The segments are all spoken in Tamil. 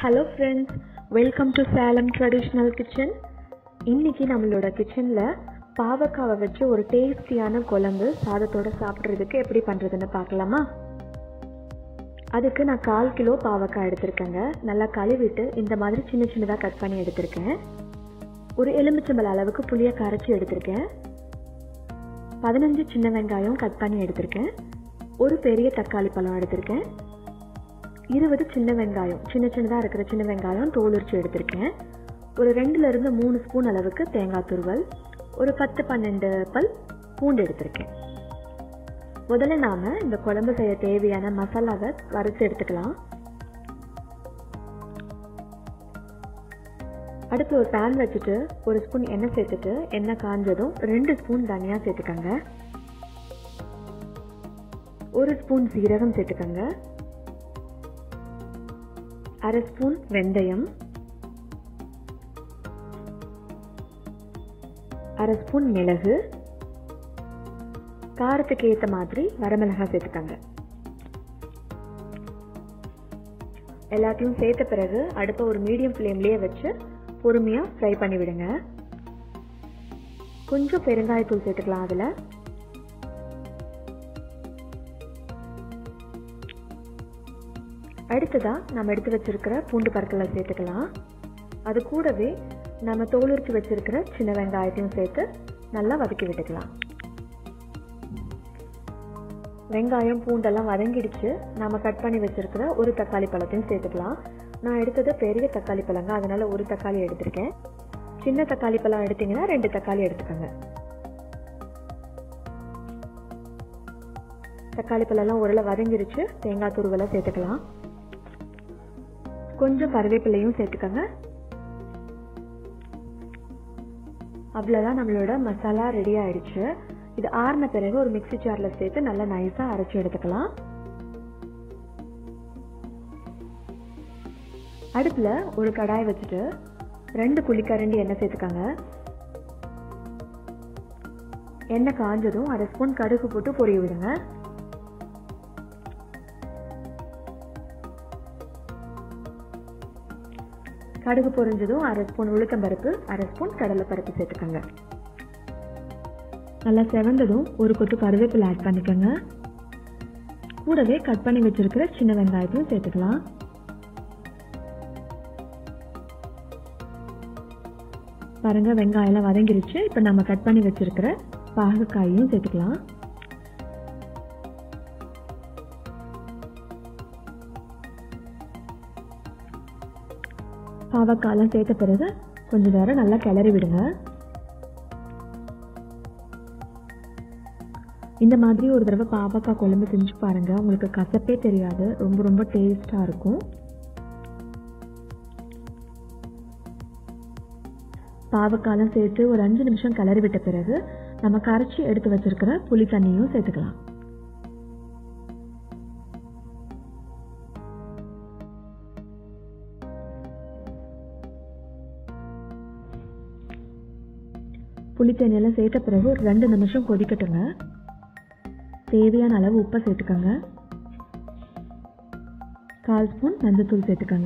hello friends welcome to Salem traditional kitchen இன்னைக்கு நம்மளோட கிச்சனில் பாவக்காவை வச்சு ஒரு டேஸ்டியான குழம்பு சாதத்தோட சாப்பிட்றதுக்கு எப்படி பண்ணுறதுன்னு பார்க்கலாமா அதுக்கு நான் கால் கிலோ பாவக்காய் எடுத்திருக்கேங்க நல்லா கழுவிட்டு இந்த மாதிரி சின்ன சின்னதாக கட் பண்ணி எடுத்திருக்கேன் ஒரு எலுமிச்சம்பழ அளவுக்கு புளியை கரைச்சி எடுத்திருக்கேன் பதினஞ்சு சின்ன வெங்காயம் கட் பண்ணி எடுத்திருக்கேன் ஒரு பெரிய தக்காளி பழம் எடுத்திருக்கேன் இருபது சின்ன வெங்காயம் சின்ன சின்னதாக இருக்கிற சின்ன வெங்காயம் தோல் உரிச்சு எடுத்திருக்கேன் ஒரு ரெண்டுலேருந்து மூணு ஸ்பூன் அளவுக்கு தேங்காய் துருவல் ஒரு பத்து பன்னெண்டு பல் பூண்டு எடுத்திருக்கேன் முதல்ல நாம் இந்த குழம்பு செய்ய தேவையான மசாலாவை வறுத்து எடுத்துக்கலாம் அடுத்து ஒரு பேன் வச்சுட்டு ஒரு ஸ்பூன் எண்ணெய் சேர்த்துட்டு எண்ணெய் காஞ்சதும் ரெண்டு ஸ்பூன் தனியாக சேர்த்துக்கோங்க ஒரு ஸ்பூன் சீரகம் சேர்த்துக்கோங்க அரை ஸ்பூன் வெந்தயம் அரை ஸ்பூன் மிளகு காரத்துக்கு ஏற்ற மாதிரி வரமிளகாய் சேர்த்துக்கோங்க எல்லாத்தையும் சேர்த்த பிறகு அடுப்பை ஒரு மீடியம் ஃப்ளேம்லேயே வச்சு பொறுமையாக ஃப்ரை பண்ணி விடுங்க கொஞ்சம் பெருங்காயத்தூள் சேர்த்துக்கலாம் அதில் அடுத்ததாக நம்ம எடுத்து வச்சிருக்கிற பூண்டு பற்களை சேர்த்துக்கலாம் அது கூடவே நம்ம தோலுரிச்சு வச்சிருக்கிற சின்ன வெங்காயத்தையும் சேர்த்து நல்லா வதக்கி விட்டுக்கலாம் வெங்காயம் பூண்டெல்லாம் வதங்கிடுச்சு நம்ம கட் பண்ணி வச்சிருக்கிற ஒரு தக்காளி பழத்தையும் சேர்த்துக்கலாம் நான் எடுத்தது பெரிய தக்காளி பழங்க அதனால ஒரு தக்காளி எடுத்திருக்கேன் சின்ன தக்காளி பழம் எடுத்தீங்கன்னா ரெண்டு தக்காளி எடுத்துக்கோங்க தக்காளி பழம்லாம் ஓரளவு வதங்கிருச்சு தேங்காய் துருவலை சேர்த்துக்கலாம் கொஞ்சம் கருவேப்பிலையும் சேர்த்துக்கோங்க அவ்வளோதான் நம்மளோட மசாலா ரெடி ஆயிடுச்சு இது ஆறின பிறகு ஒரு மிக்சி ஜாரில் சேர்த்து நல்லா நைஸாக அரைச்சி எடுத்துக்கலாம் அடுப்பில் ஒரு கடாய் வச்சுட்டு ரெண்டு குழிக்கரண்டி எண்ணெய் சேர்த்துக்கோங்க எண்ணெய் காஞ்சதும் அரை ஸ்பூன் கடுகு போட்டு பொரிய விடுங்க கடுகு பொரிஞ்சதும் அரை ஸ்பூன் உளுத்தம்பருப்பு அரை ஸ்பூன் கடலைப்பருப்பு சேர்த்துக்கோங்க நல்லா செவந்ததும் ஒரு கொத்து கருவேப்பிலை ஆட் பண்ணிக்கோங்க கூடவே கட் பண்ணி வச்சிருக்கிற சின்ன வெங்காயத்தையும் சேர்த்துக்கலாம் பாருங்க வெங்காயம்லாம் வதங்கிருச்சு இப்போ நம்ம கட் பண்ணி வச்சிருக்கிற பாகக்காயும் சேர்த்துக்கலாம் பாவக்காயெல்லாம் சேர்த்த பிறகு கொஞ்ச நேரம் நல்லா கிளறி விடுங்க இந்த மாதிரி ஒரு தடவை பாவக்காய் குழம்பு செஞ்சு பாருங்க உங்களுக்கு கசப்பே தெரியாது ரொம்ப ரொம்ப டேஸ்டாக இருக்கும் பாவக்காயெல்லாம் சேர்த்து ஒரு அஞ்சு நிமிஷம் கிளறி விட்ட பிறகு நம்ம கரைச்சி எடுத்து வச்சிருக்கிற புளி தண்ணியும் சேர்த்துக்கலாம் புளித்தண்ணியெல்லாம் சேர்த்த பிறகு ஒரு ரெண்டு நிமிஷம் கொதிக்கட்டுங்க தேவையான அளவு உப்பை சேர்த்துக்கோங்க கால் ஸ்பூன் மஞ்சத்தூள் சேர்த்துக்கோங்க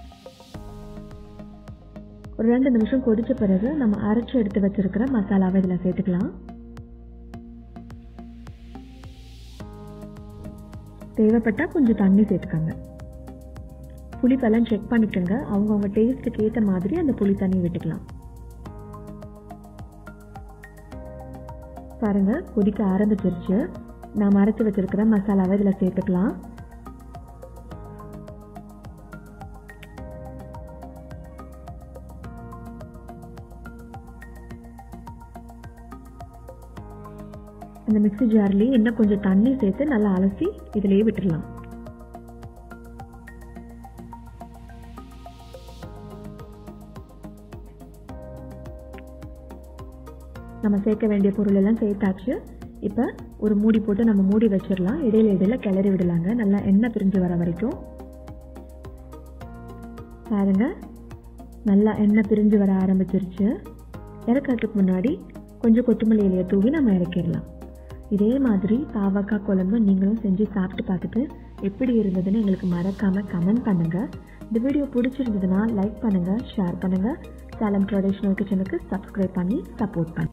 ஒரு ரெண்டு நிமிஷம் கொதிச்ச பிறகு நம்ம அரைச்சி எடுத்து வச்சிருக்கிற மசாலாவை இதில் சேர்த்துக்கலாம் தேவைப்பட்டால் கொஞ்சம் தண்ணி சேர்த்துக்கோங்க புளிப்பெல்லாம் செக் பண்ணிக்கோங்க அவங்கவுங்க டேஸ்ட்டுக்கு ஏற்ற மாதிரி அந்த புளி தண்ணி விட்டுக்கலாம் பாருங்க கொதிக்க ஆரம்பிச்சிருச்சு நாம் அரைச்சி வச்சிருக்கிற மசாலாவை இதில் சேர்த்துக்கலாம் அந்த மிக்சி ஜார்லேயே இன்னும் கொஞ்சம் தண்ணி சேர்த்து நல்லா அலசி இதிலேயே விட்டுடலாம் நம்ம சேர்க்க வேண்டிய பொருள் எல்லாம் சேர்த்தாச்சு இப்போ ஒரு மூடி போட்டு நம்ம மூடி வச்சிடலாம் இடையில இடையில கிளறி விடலாங்க நல்லா எண்ணெய் பிரிஞ்சு வர வரைக்கும் பாருங்க நல்லா எண்ணெய் பிரிஞ்சு வர ஆரம்பிச்சிருச்சு இறக்கிறதுக்கு முன்னாடி கொஞ்சம் கொத்தமல்லி இலையை தூவி நம்ம இறக்கிடலாம் இதே மாதிரி பாவக்காய் குழம்பு நீங்களும் செஞ்சு சாப்பிட்டு பார்த்துட்டு எப்படி இருந்ததுன்னு எங்களுக்கு மறக்காமல் கமெண்ட் பண்ணுங்கள் இந்த வீடியோ பிடிச்சிருந்ததுன்னா லைக் பண்ணுங்கள் ஷேர் பண்ணுங்கள் சேலம் ட்ரெடிஷ்னல் கிச்சனுக்கு சப்ஸ்கிரைப் பண்ணி சப்போர்ட் பண்ணுங்கள்